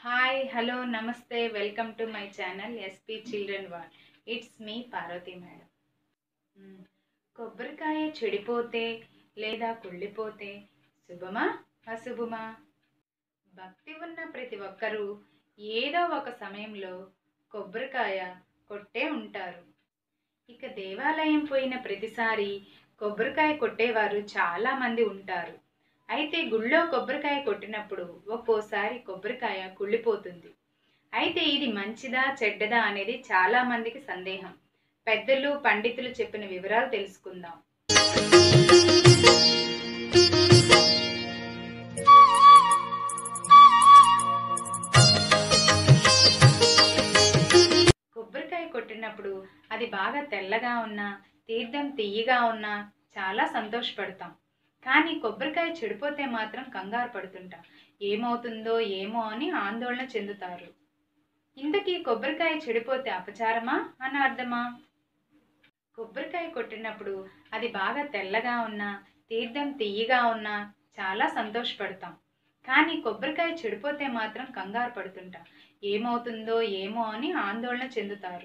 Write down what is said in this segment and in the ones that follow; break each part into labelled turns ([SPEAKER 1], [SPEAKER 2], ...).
[SPEAKER 1] Hi hello నమస్తే welcome to my channel SP children world it's me Parvathi madam hmm. కొబ్బరికాయ చెడిపోతే లేదా కుళ్ళిపోతే శుభమా అశుభమా భక్తి ఉన్న ప్రతి ఒక్కరూ ఏదో ఒక సమయంలో కొబ్బరికాయ కొట్టే ఉంటారు ఇక దేవాలయం పోయిన ప్రతిసారి కొబ్బరికాయ కొట్టేవారు చాలా మంది ఉంటారు అయితే గుళ్ళో కొబ్బరికాయ కొట్టినప్పుడు ఒక్కోసారి కొబ్బరికాయ కుళ్ళిపోతుంది అయితే ఇది మంచిదా చెడ్డదా అనేది చాలా మందికి సందేహం పెద్దలు పండితులు చెప్పిన వివరాలు తెలుసుకుందాం కొబ్బరికాయ కొట్టినప్పుడు అది బాగా తెల్లగా ఉన్నా తీర్థం తీయగా ఉన్నా చాలా సంతోషపడతాం కానీ కొబ్బరికాయ చెడిపోతే మాత్రం కంగారు పడుతుంటాం ఏమవుతుందో ఏమో అని ఆందోళన చెందుతారు ఇంతకీ కొబ్బరికాయ చెడిపోతే అపచారమా అని అర్థమా కొబ్బరికాయ కొట్టినప్పుడు అది బాగా తెల్లగా ఉన్నా తీర్థం తీయగా ఉన్నా చాలా సంతోషపడతాం కానీ కొబ్బరికాయ చెడిపోతే మాత్రం కంగారు పడుతుంటాం ఏమవుతుందో ఏమో అని ఆందోళన చెందుతారు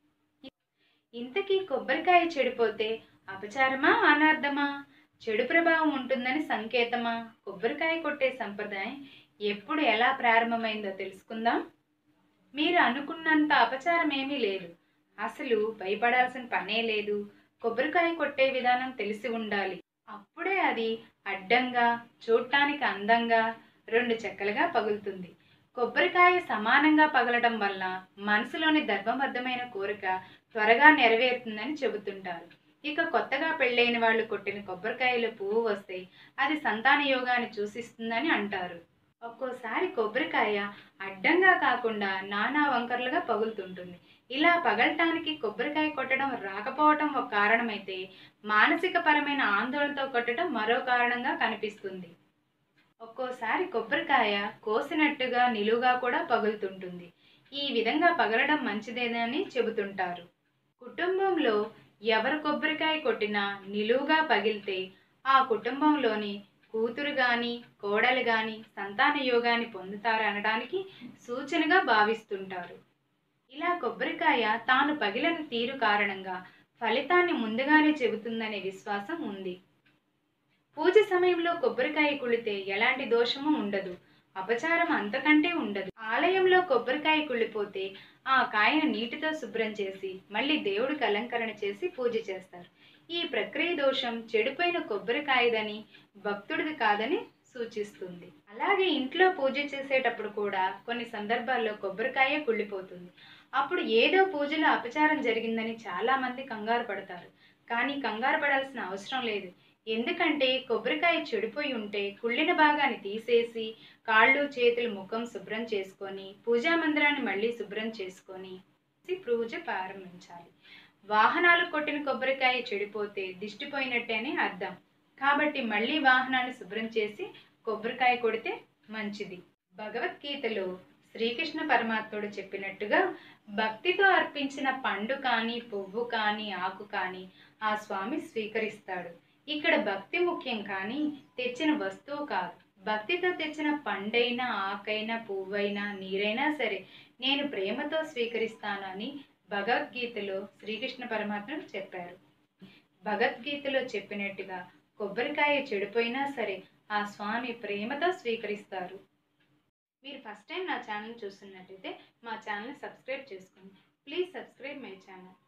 [SPEAKER 1] ఇంతకీ కొబ్బరికాయ చెడిపోతే అపచారమా అనర్థమా చెడు ప్రభావం ఉంటుందని సంకేతమా కొబ్బరికాయ కొట్టే సంప్రదాయం ఎప్పుడు ఎలా ప్రారంభమైందో తెలుసుకుందాం మీరు అనుకున్నంత అపచారం ఏమీ లేదు అసలు భయపడాల్సిన పనే లేదు కొబ్బరికాయ కొట్టే విధానం తెలిసి ఉండాలి అప్పుడే అది అడ్డంగా చూడటానికి అందంగా రెండు చెక్కలుగా పగులుతుంది కొబ్బరికాయ సమానంగా పగలడం వల్ల మనసులోని ధర్మబద్ధమైన కోరిక త్వరగా నెరవేరుతుందని చెబుతుంటారు ఇక కొత్తగా పెళ్ళైన వాళ్ళు కొట్టిన కొబ్బరికాయలో పువ్వు వస్తే అది సంతాన యోగాన్ని సూచిస్తుందని అంటారు ఒక్కోసారి కొబ్బరికాయ అడ్డంగా కాకుండా నానా వంకర్లుగా పగులుతుంటుంది ఇలా పగలటానికి కొబ్బరికాయ కొట్టడం రాకపోవటం ఒక కారణమైతే మానసిక పరమైన ఆందోళనతో కొట్టడం మరో కారణంగా కనిపిస్తుంది ఒక్కోసారి కొబ్బరికాయ కోసినట్టుగా నిలువుగా కూడా పగులుతుంటుంది ఈ విధంగా పగలడం మంచిదేనని చెబుతుంటారు కుటుంబంలో ఎవరు కొబ్బరికాయ కొట్టినా నిలువుగా పగిలితే ఆ కుటుంబంలోని కూతురు గాని కోడలు గాని సంతాన యోగాన్ని పొందుతారనడానికి సూచనగా భావిస్తుంటారు ఇలా కొబ్బరికాయ తాను పగిలిన తీరు కారణంగా ఫలితాన్ని ముందుగానే చెబుతుందనే విశ్వాసం ఉంది పూజ సమయంలో కొబ్బరికాయ కుళితే ఎలాంటి దోషము ఉండదు అపచారం అంతకంటే ఉండదు ఆలయంలో కొబ్బరికాయ కుళ్ళిపోతే ఆ కాయను నీటితో శుభ్రం చేసి మళ్ళీ దేవుడికి అలంకరణ చేసి పూజ చేస్తారు ఈ ప్రక్రియ దోషం చెడిపోయిన కొబ్బరికాయదని భక్తుడిది కాదని సూచిస్తుంది అలాగే ఇంట్లో పూజ చేసేటప్పుడు కూడా కొన్ని సందర్భాల్లో కొబ్బరికాయ కుళ్ళిపోతుంది అప్పుడు ఏదో పూజలో అపచారం జరిగిందని చాలా మంది కంగారు పడతారు కానీ కంగారు పడాల్సిన అవసరం లేదు ఎందుకంటే కొబ్బరికాయ చెడిపోయి ఉంటే కుళ్ళిన భాగాన్ని తీసేసి కాళ్ళు చేతులు ముఖం శుభ్రం చేసుకొని పూజా మందిరాన్ని మళ్ళీ శుభ్రం చేసుకొని పూజ ప్రారంభించాలి వాహనాలు కొట్టిన కొబ్బరికాయ చెడిపోతే దిష్టిపోయినట్టే అని అర్థం కాబట్టి మళ్ళీ వాహనాన్ని శుభ్రం చేసి కొబ్బరికాయ కొడితే మంచిది భగవద్గీతలో శ్రీకృష్ణ పరమాత్ముడు చెప్పినట్టుగా భక్తితో అర్పించిన పండు కానీ పువ్వు కానీ ఆకు కానీ ఆ స్వామి స్వీకరిస్తాడు ఇక్కడ భక్తి ముఖ్యం కానీ తెచ్చిన వస్తువు కాదు భక్తితో తెచ్చిన పండైనా ఆకైనా పువ్వైనా నీరైనా సరే నేను ప్రేమతో స్వీకరిస్తాను అని భగవద్గీతలో శ్రీకృష్ణ పరమాత్మ చెప్పారు భగవద్గీతలో చెప్పినట్టుగా కొబ్బరికాయ చెడిపోయినా సరే ఆ స్వామి ప్రేమతో స్వీకరిస్తారు మీరు ఫస్ట్ టైం నా ఛానల్ చూస్తున్నట్టయితే మా ఛానల్ని సబ్స్క్రైబ్ చేసుకోండి ప్లీజ్ సబ్స్క్రైబ్ మై ఛానల్